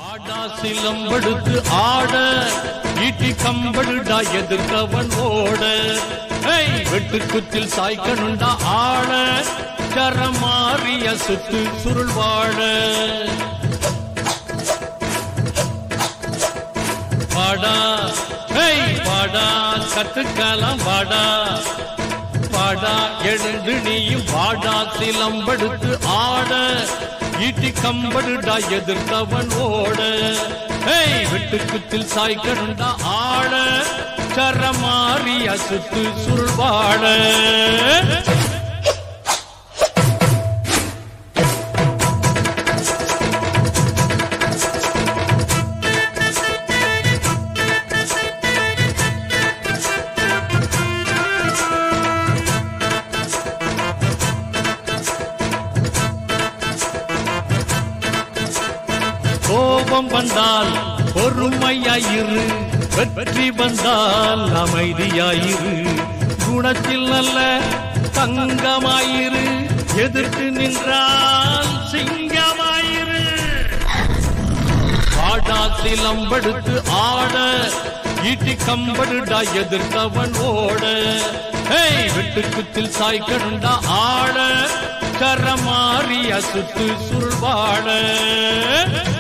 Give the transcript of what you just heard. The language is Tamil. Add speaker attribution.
Speaker 1: ஆடா சிலம்படுத்து ஆட ஈட்டி கம்படுடா எதிர்த்தவன் ஓட ஏய், வெட்டு குத்தில் சாய்க்கணுண்டா ஆட கரமாறிய சுத்து சுருள் வாழ வாடா ஏய் வாடா கத்துக்கலாம் வாடா வாடா எழுந்து நீயும் வாடா சிலம்படுத்து ஆட ஈட்டி கம்படுடா எதிர்த்தவன் ஓட ஏய் வெட்டு குத்தில் சாய்க்கணுண்டா ஆட கரமாறிய சுத்து சுருள்வாட கோபம் வந்தால் பொறுமையாயிரு வெற்றி வந்தால் அமைதியாயிரு குணத்தில் நல்ல தங்கமாயிரு எதிர்த்து நின்றால் சிங்கமாயிரு பாடா சிலம்படுத்து ஆட ஈட்டி கம்படுடா எதிர்த்தவன் ஓட ஏய் வெட்டு குத்தில் சாய்க்கணுண்டா ஆட கரமாறிய சுத்து சுருள்வாட